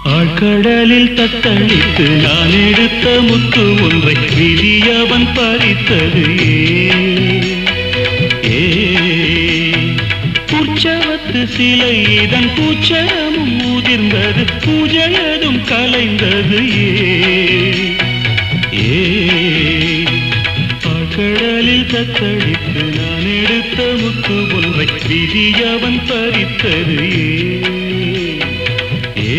ஆழ்கடலில் தத்தளித்து நான் எடுத்த முத்து ஒன்றை விதியவன் பறித்தது ஏ உற்சவத்து சிலை இதன் பூச்சரமும் ஊதிர்ந்தது பூஜையதும் கலைந்தது ஏ கடலில் தத்தளித்து நான் எடுத்த முத்து ஒன்றை விதியவன் பறித்தது ஏ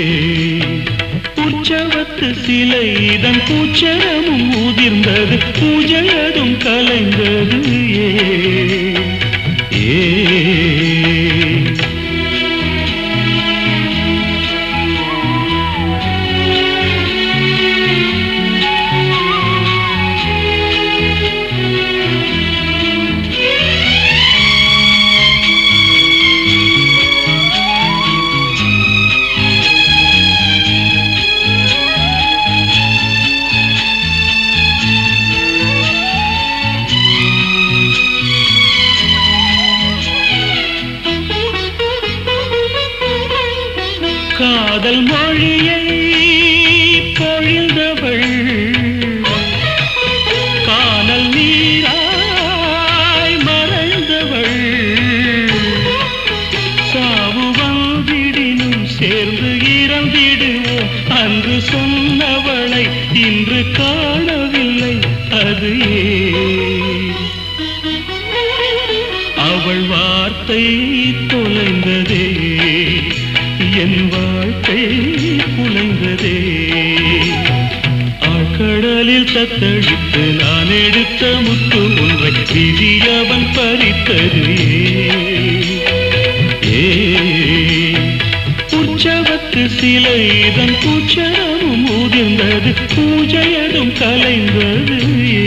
உற்சவத்து சிலை இதன் பூச்சரமும் ஊதிர்ந்தது பூஜையதும் கலைந்தது ஏ ஏ காதல் மொழியை பொழிந்தவள் காணல் நீராய் மறைந்தவள் சாவு வந்திடினும் சேர்ந்து இறந்திடுவோம் அன்று சொன்னவளை இன்று காணவில்லை அது ஏன்? அவள் வார்த்தை தொலைந்ததே என் வாழ்க்கை குலைந்ததே ஆழ்கடலில் தத்தளித்து நான் எடுத்த முத்து ஒன்றை விதியவன் பறித்தது ஏ உற்சவத்து சிலை இதன் பூச்சரமும் ஊதிர்ந்தது பூஜையதும் கலைந்தது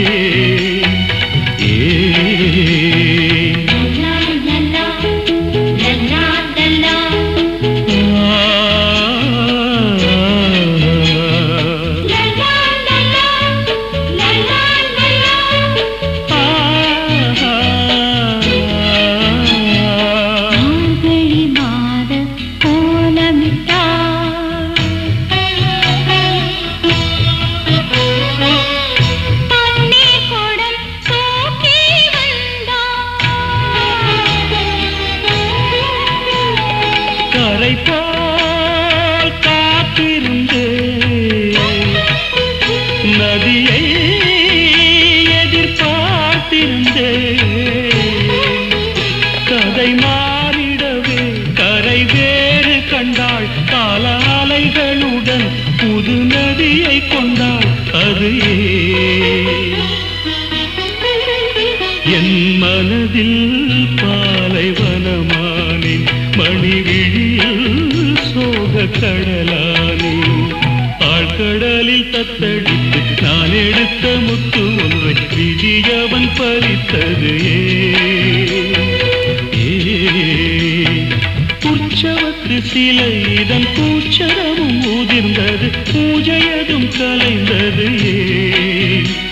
ஏ ஏ லல்லா லல்லா லல்லா லல்லா லல்லா லல்லா லல்லா லல்லா மார்கழி மாத கோலமிட்டா பன்னீர் குடம் தூக்கி வந்தா கரை போல் காத்திருந்து நதியை எதிர்பார்த்திருந்து கதை மாறிடவே கரை வேறு கண்டாள் கால அலைகளுடன் புது நதியை கொண்டாள் அது ஏன்? என் மனதில் பாலைவனமானேன் மணிவிழியில் சோக கடலானே ஆழ்கடலில் தத்தடித்து நான் எடுத்த முத்து ஒன்றை விதியவன் பறித்தது ஏ உற்சவத்து சிலை இதன் பூச்சரமும் ஊதிர்ந்தது பூஜையதும் கலைந்தது ஏ